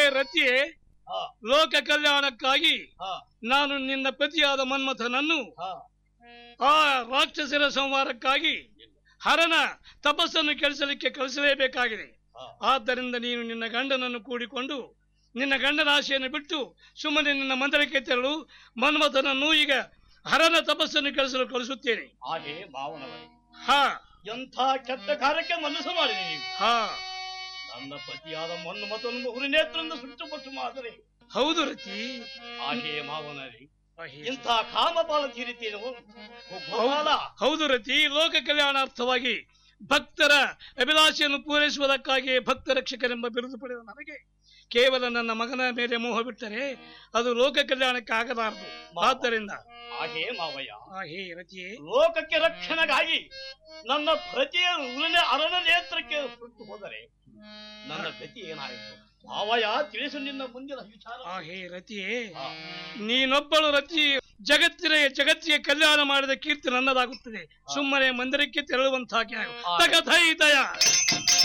ರತಿಯೇ ಹಾ ಲೋಕ ಕಲ್ಯಾಣಕ್ಕಾಗಿ ಹಾ ನಾನು ನಿನ್ನ ಪತಿಯಾದ ಮನ್ಮಥನನ್ನು ಹಾ ಆ ರಾಕ್ಷಸರ ಸಂಹಾರಕ್ಕಾಗಿ ಹರನ ತಪಸ್ಸನ್ನು ಕೆಳಿಸಲಿಕ್ಕೆ ಕಳಿಸಲೇಬೇಕಾಗಿದೆ ಹಾ. ಆದ್ದರಿಂದ ನೀನು ನಿನ್ನ ಗಂಡನನ್ನು ಕೂಡಿಕೊಂಡು ನಿನ್ನ ಗಂಡನ ಆಶೆಯನ್ನು ಬಿಟ್ಟು ಸುಮ್ಮನೆ ನಿನ್ನ ಮಂದಿರಕ್ಕೆ ತೆರಳು ಮನ್ಮಥನನ್ನು ಈಗ ಹರನ ತಪಸ್ಸನ್ನು ಕೆಳಿಸಲು ಕಳಿಸುತ್ತೇನೆ ಹಾಗೆ ಮಾವನವರೇ ಹಾ ಎಂಥ ಕೆಟ್ಟ ಕಾರ್ಯಕ್ಕೆ ಮನಸ್ಸು ಮಾಡಿದೆ ನೀವು ಹಾ ನನ್ನ ಪತಿಯಾದ ಮಣ್ಣು ಮತ್ತೊಂದು ಹುರಿನೇತ್ರದಿಂದ ಸುಟ್ಟುಪಟ್ಟು ಮಾದರೆ ಹೌದು ರತಿ ಹಾಗೆ ಮಾವನರಿ ಹಾಗೆ. ಇಂಥ ಕಾಮಪಾಲ ತೀರಿತೇನು ಗೋಪಾಲ ಹೌದು ರತಿ ಲೋಕ ಕಲ್ಯಾಣಾರ್ಥವಾಗಿ ಭಕ್ತರ ಅಭಿಲಾಷೆಯನ್ನು ಪೂರೈಸುವುದಕ್ಕಾಗಿ ಭಕ್ತ ರಕ್ಷಕರೆಂಬ ಬಿರುದು ಪಡೆದ ನನಗೆ ಕೇವಲ ನನ್ನ ಮಗನ ಮೇಲೆ ಮೋಹ ಬಿಟ್ಟರೆ ಅದು ಲೋಕ ಕಲ್ಯಾಣಕ್ಕೆ ಆಗಲಾರದು ಆದ್ದರಿಂದ ಹಾಗೆ ಮಾವಯ್ಯ ಆ ಹೇ ರತಿಯೇ ಲೋಕಕ್ಕೆ ರಕ್ಷಣೆಗಾಗಿ ನನ್ನ ಪ್ರತಿಯ ಉಳಿನ ಅರಣ ನೇತ್ರಕ್ಕೆ ಸುಟ್ಟು ಹೋದರೆ ನನ್ನ ಗತಿ ಏನಾಯಿತು ಮಾವಯ್ಯ ತಿಳಿಸು ನಿನ್ನ ಮುಂದಿನ ವಿಚಾರ ಆ ಹೇ ರತಿಯೇ ಆ, ನೀನೊಬ್ಬಳು ರತಿ ಜಗತ್ತಿನ ಜಗತ್ತಿಗೆ ಕಲ್ಯಾಣ ಮಾಡಿದ ಕೀರ್ತಿ ನನ್ನದಾಗುತ್ತದೆ ಸುಮ್ಮನೆ ಮಂದಿರಕ್ಕೆ ತೆರಳುವಂತಾಗಿ ಆ. ತಗಥೈ ದಯ